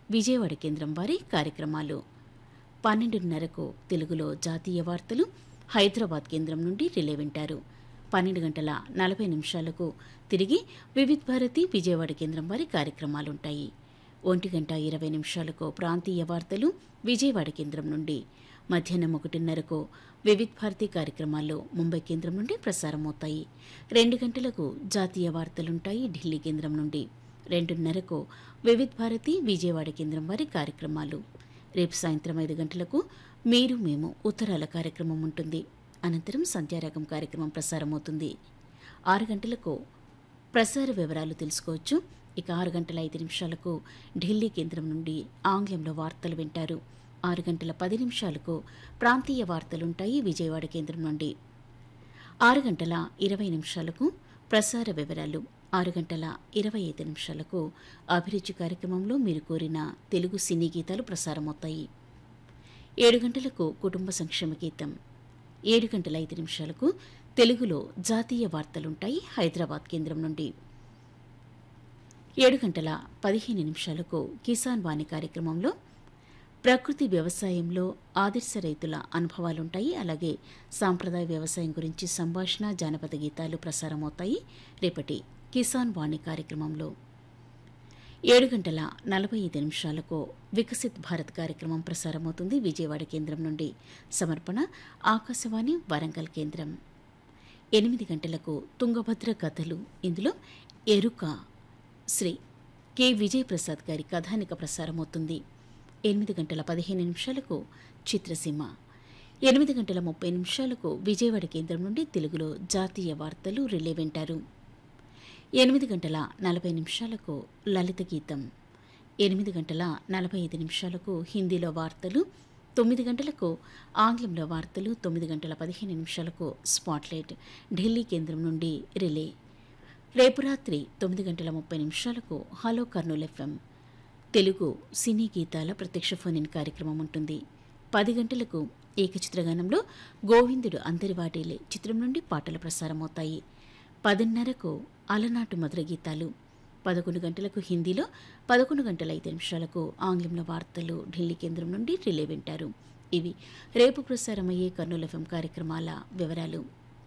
విజయవాడ కేంద్రం వారి కార్యక్రమాలు పన్నెండున్నరకు తెలుగులో జాతీయ వార్తలు హైదరాబాద్ కేంద్రం నుండి రిలే వింటారు పన్నెండు గంటల నలభై నిమిషాలకు తిరిగి వివిధ్ భారతి విజయవాడ కేంద్రం వారి కార్యక్రమాలుంటాయి ఒంటి గంట ఇరవై నిమిషాలకు ప్రాంతీయ వార్తలు విజయవాడ కేంద్రం నుండి మధ్యాహ్నం ఒకటిన్నరకు వివిధ్ భారతి కార్యక్రమాల్లో ముంబై కేంద్రం నుండి ప్రసారమవుతాయి రెండు గంటలకు జాతీయ వార్తలుంటాయి ఢిల్లీ కేంద్రం నుండి రెండున్నరకు వివిధ్ భారతి విజయవాడ కేంద్రం వారి కార్యక్రమాలు రేపు సాయంత్రం ఐదు గంటలకు మీరు మేము ఉత్తరాల కార్యక్రమం ఉంటుంది అనంతరం సంధ్యారాగం కార్యక్రమం ప్రసారమవుతుంది ఆరు గంటలకు ప్రసార వివరాలు తెలుసుకోవచ్చు ఇక ఆరు గంటల ఐదు నిమిషాలకు ఢిల్లీ కేంద్రం నుండి ఆంగ్లంలో వార్తలు వింటారు ఆరు గంటల పది నిమిషాలకు ప్రాంతీయ వార్తలుంటాయి విజయవాడ కేంద్రం నుండి ఆరు గంటల ఇరవై నిమిషాలకు ప్రసార వివరాలు ఆరు గంటల ఇరవై ఐదు నిమిషాలకు అభిరుచి కార్యక్రమంలో మీరు కోరిన తెలుగు సినీ గీతాలు ప్రసారమవుతాయి ఏడు గంటలకు కుటుంబ సంక్షేమ గీతం ఏడు గంటల ఐదు నిమిషాలకు తెలుగులో జాతీయ వార్తలుంటాయి హైదరాబాద్ కేంద్రం నుండి ఏడు గంటల పదిహేను నిమిషాలకు కిసాన్ వాణి కార్యక్రమంలో ప్రకృతి వ్యవసాయంలో ఆదర్శ రైతుల అనుభవాలుంటాయి అలాగే సాంప్రదాయ వ్యవసాయం గురించి సంభాషణ జానపద గీతాలు ప్రసారమవుతాయి రేపటి కిసాన్ వాణి కార్యక్రమంలో ఏడు గంటల నలభై ఐదు నిమిషాలకు వికసిత్ భారత్ కార్యక్రమం ప్రసారమవుతుంది విజయవాడ కేంద్రం నుండి సమర్పణ ఆకాశవాణి వరంగల్ కేంద్రం ఎనిమిది గంటలకు తుంగభద్ర కథలు ఇందులో ఎరుక శ్రీ కె విజయ్ ప్రసాద్ గారి కథానిక ప్రసారమవుతుంది ఎనిమిది గంటల పదిహేను నిమిషాలకు చిత్రసీమ ఎనిమిది గంటల ముప్పై నిమిషాలకు విజయవాడ కేంద్రం నుండి తెలుగులో జాతీయ వార్తలు రిలే వింటారు ఎనిమిది గంటల నలభై నిమిషాలకు లలిత గీతం ఎనిమిది గంటల నలభై ఐదు నిమిషాలకు హిందీలో వార్తలు తొమ్మిది గంటలకు ఆంగ్లంలో వార్తలు తొమ్మిది గంటల పదిహేను నిమిషాలకు స్పాట్లైట్ ఢిల్లీ కేంద్రం నుండి రిలే రేపు రాత్రి తొమ్మిది గంటల ముప్పై నిమిషాలకు hello Kurnool FM Telugu cine గీతాల ప్రత్యక్ష ఫోన్ ఇన్ కార్యక్రమం ఉంటుంది పది గంటలకు ఏకచిత్రగానంలో గోవిందుడు అందరి వాటిలే చిత్రం నుండి పాటలు ప్రసారమవుతాయి పదిన్నరకు అలనాటు మధుర గీతాలు పదకొండు గంటలకు హిందీలో పదకొండు గంటల ఐదు నిమిషాలకు ఆంగ్లంలో వార్తలు ఢిల్లీ కేంద్రం నుండి రిలే వింటారు ఇవి రేపు ప్రసారమయ్యే కర్నూలు ఎఫ్ఎం కార్యక్రమాల వివరాలు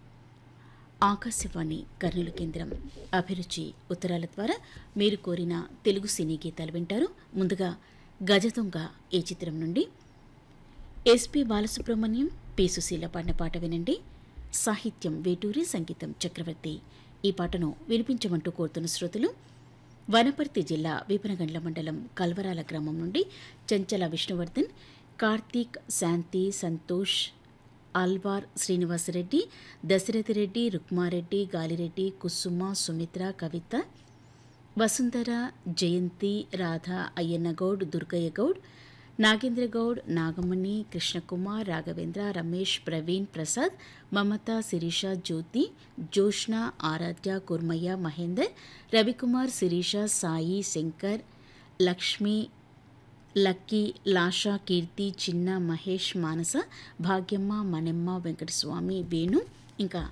ఆకాశవాణి కర్నూలు కేంద్రం అభిరుచి ఉత్తరాల ద్వారా మీరు కోరిన తెలుగు సినీ గీతాలు వింటారు ముందుగా గజదొంగ ఈ చిత్రం నుండి ఎస్పి బాలసుబ్రహ్మణ్యం పి సుశీల పాడిన పాట వినండి సాహిత్యం వేటూరి సంగీతం చక్రవర్తి ఈ పాటను వినిపించమంటూ కోరుతున్న శ్రోతలు వనపర్తి జిల్లా వీపనగండ్ల మండలం కల్వరాల గ్రామం నుండి చంచల విష్ణువర్ధన్ కార్తీక్ శాంతి సంతోష్ అల్వార్ శ్రీనివాసరెడ్డి దశరథరెడ్డి రుక్మారెడ్డి గాలిరెడ్డి కుసుమ సుమిత్ర కవిత వసుంధర జయంతి రాధ అయ్యన్నగౌడ్ దుర్గయ్య గౌడ్ నాగేంద్ర గౌడ్ నాగమణి కృష్ణకుమార్ రాఘవేంద్ర రమేష్ ప్రవీణ్ ప్రసాద్ మమత శిరీష జ్యోతి జోష్న ఆరాధ్య కుర్మయ్య మహేందర్ రవికుమార్ శిరీష సాయి శంకర్ లక్ష్మి లక్కీ లాషా కీర్తి చిన్న మహేష్ మానస భాగ్యమ్మ మణెమ్మ వెంకటస్వామి వేణు ఇంకా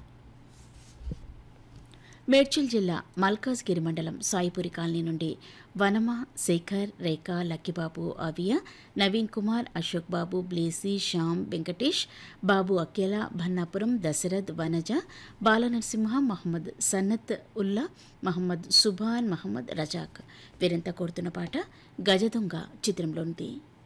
మేడ్చల్ జిల్లా మల్కాజ్గిరి మండలం సాయిపురి కాలనీ నుండి వనమ శేఖర్ రేఖ లక్కిబాబు అవియ నవీన్ కుమార్ అశోక్ బాబు బ్లేసి శ్యామ్ వెంకటేష్ బాబు అక్కెల భన్నాపురం దశరథ్ వనజ బాలనరసింహ మహమ్మద్ సన్నత్ ఉల్లా మహమ్మద్ సుభాన్ మహమ్మద్ రజాక్ వీరంతా కోరుతున్న పాట గజదొంగ చిత్రంలోనిది